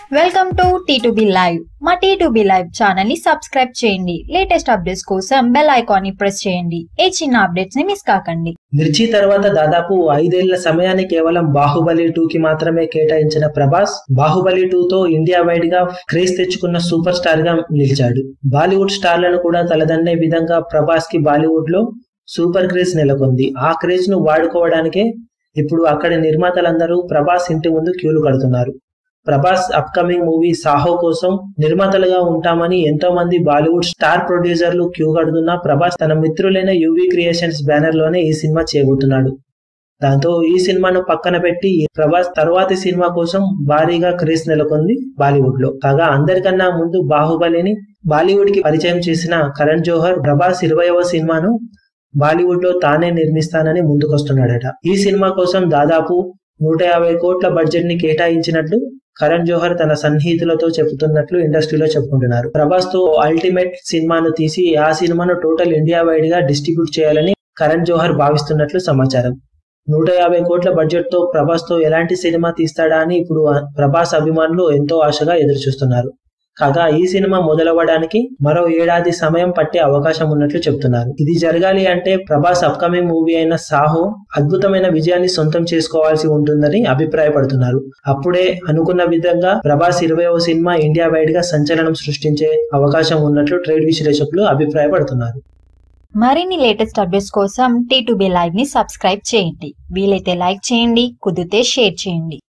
welcome to T live మా T live channel ని subscribe చేయండి లేటెస్ట్ అప్డేట్స్ కోసం బెల్ ఐకాన్ ని ప్రెస్ చేయండి ఏ చిన్న అప్డేట్స్ ని మిస్ కాకండి మిర్చి తర్వాత దాదాపు ఐదేళ్ల సమయాన్ని కేవలం బాహుబలి టూ కి మాత్రమే కేటాయించిన ప్రభాస్ బాహుబలి టూ తో ఇండియా వైడ్ గా క్రేజ్ తెచ్చుకున్న సూపర్ స్టార్ గా నిలిచాడు బాలీవుడ్ స్టార్లను కూడా తలదన్నే విధంగా ప్రభాస్ కి బాలీవుడ్ లో సూపర్ క్రేజ్ నెలకొంది ఆ క్రేజ్ ను వాడుకోవడానికే ఇప్పుడు అక్కడి నిర్మాతలందరూ ప్రభాస్ ఇంటి ముందు క్యూలు కడుతున్నారు ప్రభాస్ అప్కమింగ్ మూవీ సాహో కోసం నిర్మాతలుగా ఉంటామని ఎంతో మంది బాలీవుడ్ స్టార్ ప్రొడ్యూసర్లు క్యూ కడుతున్నా ప్రభాస్ తన మిత్రులైన యువి క్రియేషన్స్ బ్యానర్ లోనే ఈ సినిమా చేయబోతున్నాడు దాంతో ఈ సినిమాను పక్కన పెట్టి ప్రభాస్ తర్వాతి సినిమా కోసం భారీగా క్రేజ్ నెలకొంది బాలీవుడ్ లో కాగా అందరికన్నా ముందు బాహుబలిని బాలీవుడ్ కి పరిచయం చేసిన కరణ్ జోహర్ ప్రభాస్ ఇరవయవ సినిమాను బాలీవుడ్ లో తానే నిర్మిస్తానని ముందుకొస్తున్నాడట ఈ సినిమా కోసం దాదాపు నూట యాభై కోట్ల బడ్జెట్ ని కేటాయించినట్లు కరణ్ జోహర్ తన సన్నిహితులతో చెబుతున్నట్లు ఇండస్ట్రీలో చెప్పుకుంటున్నారు ప్రభాస్ తో అల్టిమేట్ సినిమాను తీసి ఆ సినిమాను టోటల్ ఇండియా వైడ్ గా డిస్ట్రిబ్యూట్ చేయాలని కరణ్ జోహర్ భావిస్తున్నట్లు సమాచారం నూట యాభై కోట్ల బడ్జెట్ తో ప్రభాస్ తో ఎలాంటి సినిమా తీస్తాడా అని ఇప్పుడు ప్రభాస్ అభిమానులు ఎంతో ఆశగా ఎదురు చూస్తున్నారు కాగా ఈ సినిమా మొదలవ్వడానికి మరో ఏడాది సమయం పట్టే అవకాశం ఉన్నట్లు చెప్తున్నారు ఇది జరగాలి అంటే ప్రభాస్ అప్కమింగ్ మూవీ అయిన సాహో అద్భుతమైన విజయాన్ని సొంతం చేసుకోవాల్సి ఉంటుందని అభిప్రాయపడుతున్నారు అప్పుడే అనుకున్న విధంగా ప్రభాస్ ఇరవైవ సినిమా ఇండియా వైడ్ గా సంచలనం సృష్టించే అవకాశం ఉన్నట్లు ట్రేడ్ విశ్లేషకులు అభిప్రాయపడుతున్నారు మరిన్ని లేటెస్ట్ అప్డేట్స్ కోసం టీ లైవ్ ని సబ్స్క్రైబ్ చేయండి వీలైతే లైక్ చేయండి కుదిరితే షేర్ చేయండి